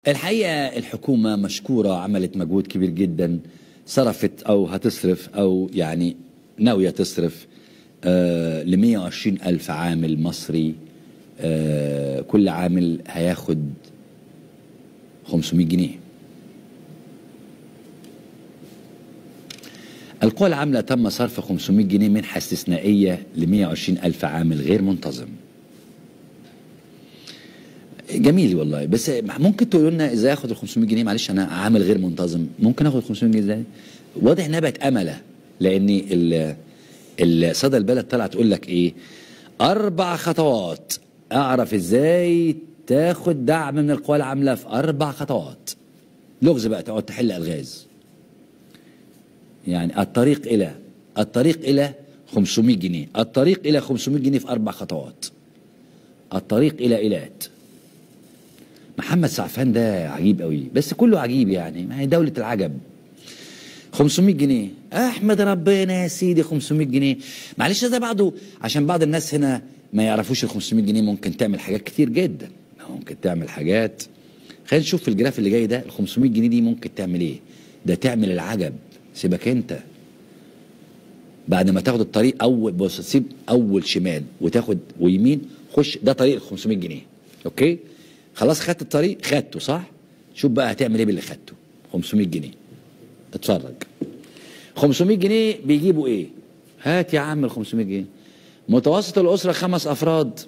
الحقيقة الحكومة مشكورة عملت مجهود كبير جدا صرفت أو هتصرف أو يعني ناوية تصرف آه ل 120 ألف عامل مصري آه كل عامل هياخد 500 جنيه القوى العاملة تم صرف 500 جنيه منحة استثنائية ل 120 ألف عامل غير منتظم جميل والله بس ممكن تقولوا لنا ازاي اخد ال 500 جنيه معلش انا عامل غير منتظم ممكن اخد 500 جنيه ازاي واضح انها بقت امله لان ال ال- صدى البلد طلع تقول لك ايه اربع خطوات اعرف ازاي تاخد دعم من القوى العامله في اربع خطوات لغز بقى تقعد تحل الغاز يعني الطريق الى الطريق الى 500 جنيه الطريق الى 500 جنيه في اربع خطوات الطريق الى ايلات محمد سعفان ده عجيب قوي بس كله عجيب يعني ما هي دولة العجب 500 جنيه احمد ربنا يا سيدي 500 جنيه معلش ده بعده عشان بعض الناس هنا ما يعرفوش ال 500 جنيه ممكن تعمل حاجات كتير جدا ممكن تعمل حاجات خلينا نشوف في الجراف اللي جاي ده ال 500 جنيه دي ممكن تعمل ايه ده تعمل العجب سيبك انت بعد ما تاخد الطريق اول بص تسيب اول شمال وتاخد ويمين خش ده طريق ال 500 جنيه اوكي خلاص خدت الطريق خدته صح شوف بقى هتعمل ايه باللي خدته 500 جنيه اتفرج 500 جنيه بيجيبوا ايه هات يا عم ال 500 جنيه متوسط الاسره خمس افراد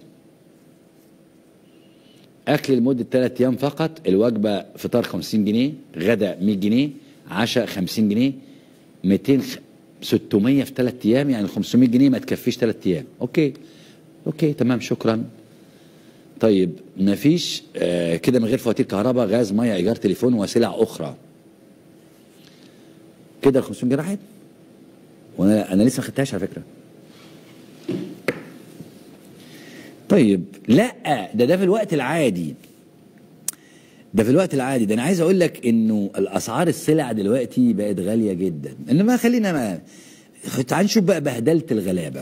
اكل لمده ثلاث ايام فقط الوجبه فطار 50 جنيه غدا 100 جنيه عشاء 50 جنيه 200 خ- 600 في ثلاث ايام يعني ال 500 جنيه ما تكفيش ثلاث ايام اوكي اوكي تمام شكرا طيب مفيش آه كده من غير فواتير كهرباء غاز ميه ايجار تليفون وسلع اخرى كده ال 500 جنيه راحت وانا انا لسه ما خدتهاش على فكره طيب لا ده ده في الوقت العادي ده في الوقت العادي ده انا عايز اقول لك انه الاسعار السلع دلوقتي بقت غاليه جدا انما خلينا ما تعال نشوف بقى بهدله الغلابه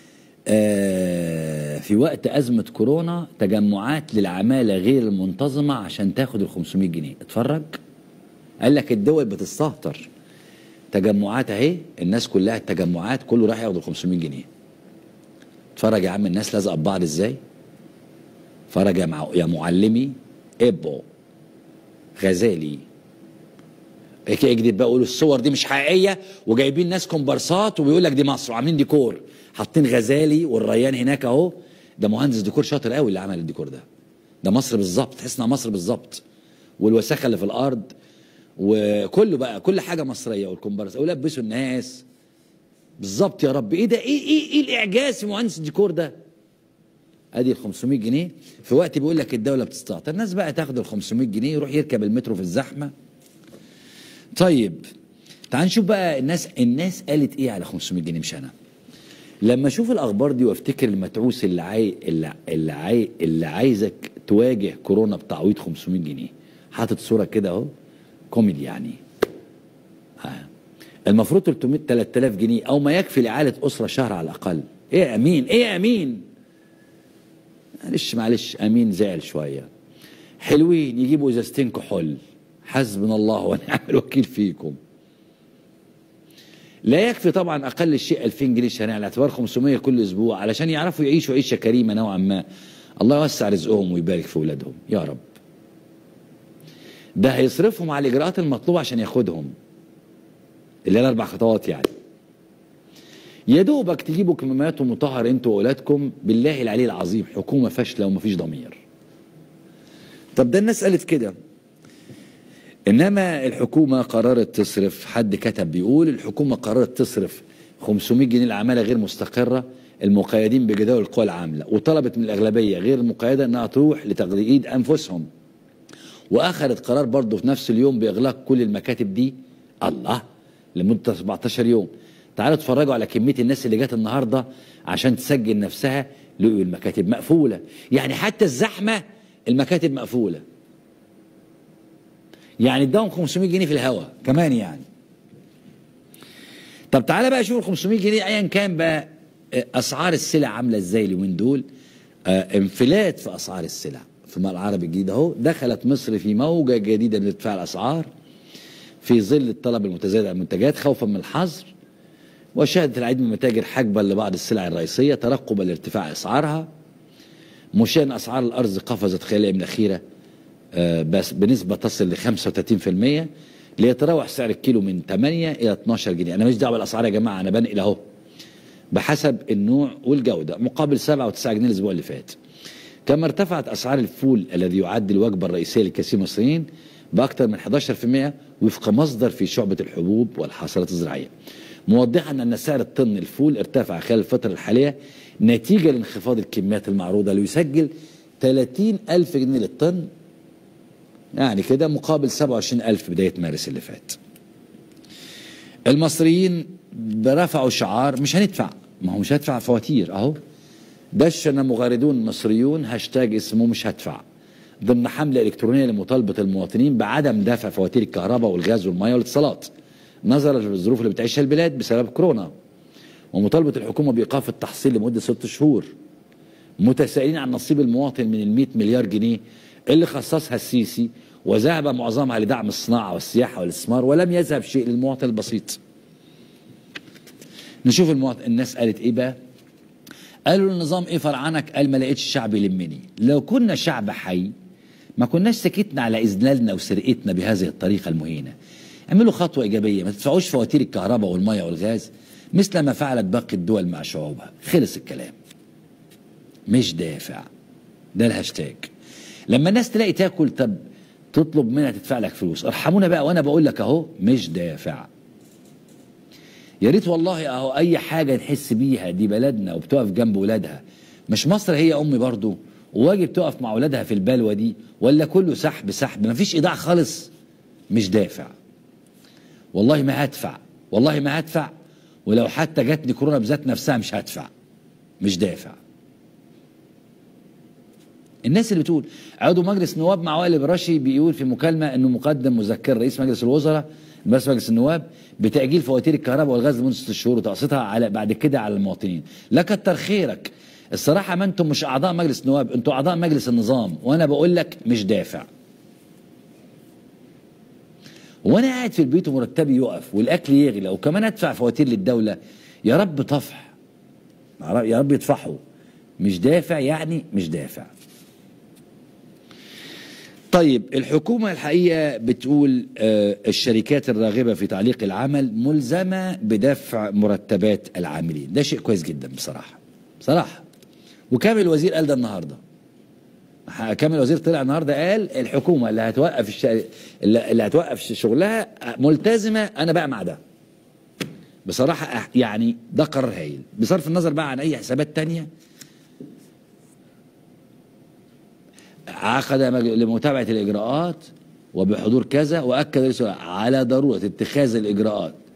آه، في وقت أزمة كورونا تجمعات للعمالة غير المنتظمة عشان تاخد ال 500 جنيه اتفرج قال لك الدول بتستهتر تجمعات اهي الناس كلها التجمعات كله راح ياخد ال 500 جنيه اتفرج يا عم الناس لازقه ببعض ازاي اتفرج يا, مع... يا معلمي ابو غزالي هيك اكذب بقى يقولوا الصور دي مش حقيقيه وجايبين ناس كومبارسات وبيقول لك دي مصر وعاملين ديكور حاطين غزالي والريان هناك اهو ده مهندس ديكور شاطر قوي اللي عمل الديكور ده ده مصر بالظبط تحس انها مصر بالظبط والوساخه اللي في الارض وكله بقى كل حاجه مصريه والكومبارس ولبسوا الناس بالظبط يا رب ايه ده ايه ايه ايه الاعجاز في مهندس الديكور ده ادي ال 500 جنيه في وقت بيقول لك الدوله بتستهتر الناس بقى تاخد ال 500 جنيه يروح يركب المترو في الزحمه طيب تعال نشوف بقى الناس الناس قالت ايه على 500 جنيه مش انا لما اشوف الاخبار دي وافتكر المتعوس اللي عاي... اللي, اللي, عاي... اللي عايزك تواجه كورونا بتعويض 500 جنيه حاطط صوره كده اهو كوميدي يعني ها. المفروض 300 3000 جنيه او ما يكفي لاعاله اسره شهر على الاقل ايه يا امين ايه يا امين معلش معلش امين زعل شويه حلوين يجيبوا ازازتين كحول حسبنا الله ونعم الوكيل فيكم لا يكفي طبعا اقل شيء 2000 جنيه شهريا على اعتبار 500 كل اسبوع علشان يعرفوا يعيشوا عيشه كريمه نوعا ما الله يوسع رزقهم ويبارك في اولادهم يا رب ده هيصرفهم على الاجراءات المطلوبه عشان ياخدهم اللي هي الاربع خطوات يعني يا دوبك تجيبوا كمامات ومطهر انتوا واولادكم بالله العلي العظيم حكومه فاشله ومفيش ضمير طب ده الناس قالت كده انما الحكومه قررت تصرف حد كتب بيقول الحكومه قررت تصرف 500 جنيه لعماله غير مستقره المقيدين بجداول القوى العامله وطلبت من الاغلبيه غير المقيده انها تروح لتقييد انفسهم واخذت قرار برضه في نفس اليوم باغلاق كل المكاتب دي الله لمده 17 يوم تعالوا اتفرجوا على كميه الناس اللي جت النهارده عشان تسجل نفسها لقوا المكاتب مقفوله يعني حتى الزحمه المكاتب مقفوله يعني اداهم 500 جنيه في الهواء كمان يعني طب تعالى بقى شوف ال 500 جنيه ايا كان بقى آه، اسعار السلع عامله ازاي اليومين دول آه انفلات في اسعار السلع في العربي الجديد اهو دخلت مصر في موجه جديده من ارتفاع الاسعار في ظل الطلب المتزايد على المنتجات خوفا من الحظر وشهدت العديد من المتاجر حجبا لبعض السلع الرئيسيه ترقبا لارتفاع اسعارها مشان اسعار الارز قفزت خلال الايام الاخيره آه، بس بنسبه تصل ل 35% ليتراوح سعر الكيلو من 8 الى 12 جنيه انا ماليش دعوه بالاسعار يا جماعه انا بنقل اهو بحسب النوع والجوده مقابل 7 و9 جنيه الاسبوع اللي فات كما ارتفعت اسعار الفول الذي يعد الوجبه الرئيسيه لكثير من المصريين باكثر من 11% وفق مصدر في شعبه الحبوب والحاصلات الزراعيه موضحا ان سعر الطن الفول ارتفع خلال الفتره الحاليه نتيجه لانخفاض الكميات المعروضه ليسجل 30 ألف جنيه للطن يعني كده مقابل 27 ألف بداية مارس اللي فات المصريين رفعوا شعار مش هندفع ما هو مش هدفع فواتير اهو دشن مغاردون مصريون هاشتاج اسمه مش هدفع ضمن حملة إلكترونية لمطالبة المواطنين بعدم دفع فواتير الكهرباء والغاز والمياه والاتصالات نظرا للظروف اللي بتعيشها البلاد بسبب كورونا ومطالبة الحكومة بإيقاف التحصيل لمدة ست شهور متسائلين عن نصيب المواطن من ال 100 مليار جنيه اللي خصصها السيسي وذهب معظمها لدعم الصناعة والسياحة والاستثمار ولم يذهب شيء للمواطن البسيط نشوف المواطن الناس قالت ايه بقى قالوا النظام ايه فرعنك قال ما لقيتش الشعب يلمني لو كنا شعب حي ما كناش سكتنا على اذلالنا وسرقتنا بهذه الطريقه المهينه اعملوا خطوه ايجابيه ما تدفعوش فواتير الكهرباء والميه والغاز مثل ما فعلت باقي الدول مع شعوبها خلص الكلام مش دافع ده الهاشتاج لما الناس تلاقي تاكل طب تطلب منها تدفع لك فلوس ارحمونا بقى وانا بقول لك اهو مش دافع يا ريت والله اهو اي حاجه نحس بيها دي بلدنا وبتقف جنب ولادها مش مصر هي امي برضو وواجب تقف مع ولادها في البلوه دي ولا كله سحب سحب مفيش ايداع خالص مش دافع والله ما هدفع والله ما هدفع ولو حتى جاتني كورونا بذات نفسها مش هدفع مش دافع الناس اللي بتقول عضو مجلس النواب مع وائل الرشي بيقول في مكالمه انه مقدم مذكره رئيس مجلس الوزراء بس مجلس النواب بتاجيل فواتير الكهرباء والغاز لمده ست شهور وتقسيطها على بعد كده على المواطنين لا كتر خيرك الصراحه ما انتم مش اعضاء مجلس النواب انتم اعضاء مجلس النظام وانا بقول لك مش دافع وانا قاعد في البيت ومرتبي يقف والاكل يغلى وكمان ادفع فواتير للدوله يا رب طفح يا رب يدفعوا مش دافع يعني مش دافع طيب الحكومة الحقيقة بتقول آه الشركات الراغبة في تعليق العمل ملزمة بدفع مرتبات العاملين ده شيء كويس جدا بصراحة بصراحة وكامل الوزير قال ده النهاردة كامل الوزير طلع النهاردة قال الحكومة اللي هتوقف الشر... اللي هتوقف شغلها ملتزمة أنا بقى مع ده بصراحة يعني ده قرار هايل بصرف النظر بقى عن أي حسابات تانية عقد لمتابعة الإجراءات وبحضور كذا وأكد على ضرورة اتخاذ الإجراءات